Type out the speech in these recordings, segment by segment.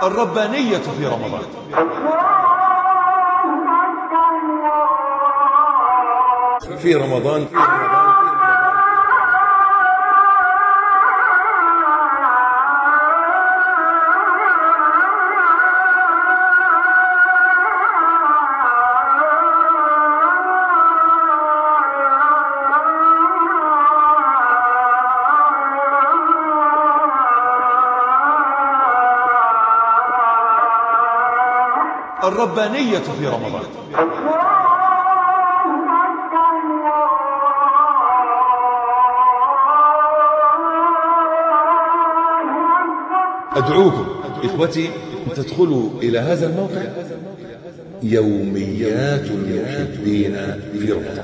الربانية في رمضان في رمضان في رمضان الربانية في رمضان أدعوكم إخوتي أن تدخلوا إلى هذا الموقع يوميات المحبين في رمضان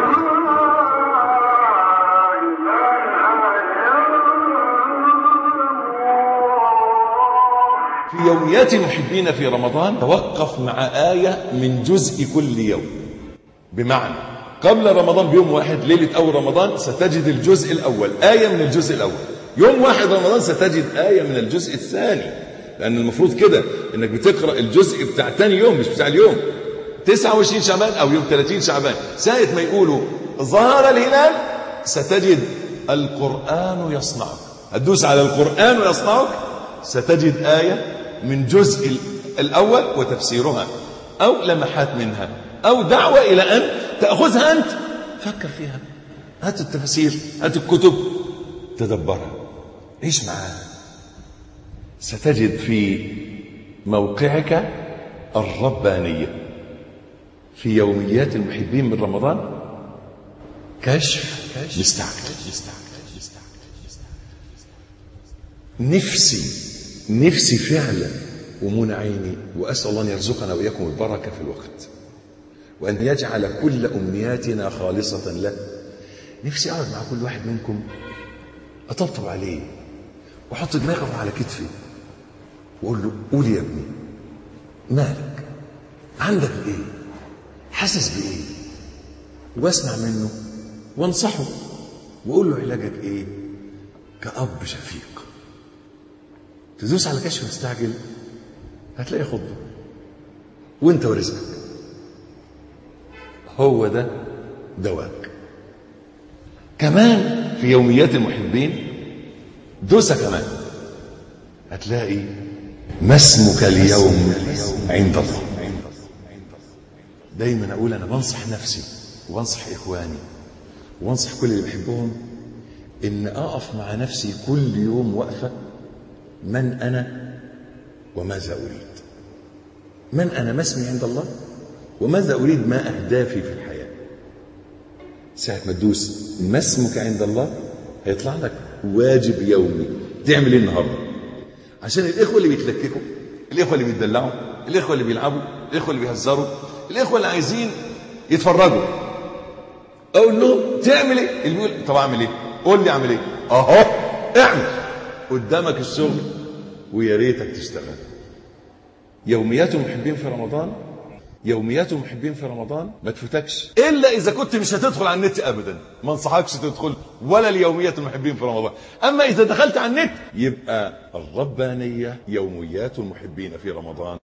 في يوميات المحبين في رمضان توقف مع آية من جزء كل يوم بمعنى قبل رمضان بيوم واحد ليلة أول رمضان ستجد الجزء الأول آية من الجزء الأول يوم واحد رمضان ستجد آية من الجزء الثاني لأن المفروض كده إنك بتقرأ الجزء بتاع تاني يوم مش بتاع اليوم 29 شعبان أو يوم 30 شعبان ساعة ما يقولوا ظهر الهلال ستجد القرآن يصنعك هتدوس على القرآن يصنعك ستجد آية من جزء الأول وتفسيرها أو لمحات منها أو دعوة إلى أن تأخذها أنت فكر فيها هات التفسير هات الكتب تدبرها عيش معاها ستجد في موقعك الربانية في يوميات المحبين من رمضان كشف مستعجل نفسي نفسي فعلا ومنى عيني وأسأل الله أن يرزقنا وإياكم البركة في الوقت وأن يجعل كل أمنياتنا خالصة له نفسي أقعد مع كل واحد منكم أطبطب عليه وأحط دماغه على كتفي وأقول له قول يا ابني مالك عندك إيه حاسس بإيه واسمع منه وانصحه وأقول له علاجك إيه كأب شفيق تدوس على كشف مستعجل هتلاقي خطبه وانت ورزقك هو ده دواك كمان في يوميات المحبين دوسة كمان هتلاقي ما اسمك اليوم عند الله دايما اقول انا بنصح نفسي وبنصح اخواني وبنصح كل اللي بحبهم ان اقف مع نفسي كل يوم وقفه من أنا وماذا أريد من أنا ما اسمي عند الله وماذا أريد ما أهدافي في الحياة ساعة ما تدوس ما اسمك عند الله هيطلع لك واجب يومي تعمل ايه النهارده عشان الإخوة اللي بيتلككوا الإخوة اللي بيتدلعوا الإخوة اللي بيلعبوا الإخوة اللي بيهزروا الإخوة اللي عايزين يتفرجوا أقول له تعمل ايه اللي بيقول طب أعمل ايه قول لي أعمل ايه أهو اعمل قدامك الشغل ويا ريتك تشتغل يوميات المحبين في رمضان يوميات المحبين في رمضان ما تفوتكش الا اذا كنت مش هتدخل على النت ابدا ما انصحكش تدخل ولا اليوميات المحبين في رمضان اما اذا دخلت على النت يبقى الربانيه يوميات المحبين في رمضان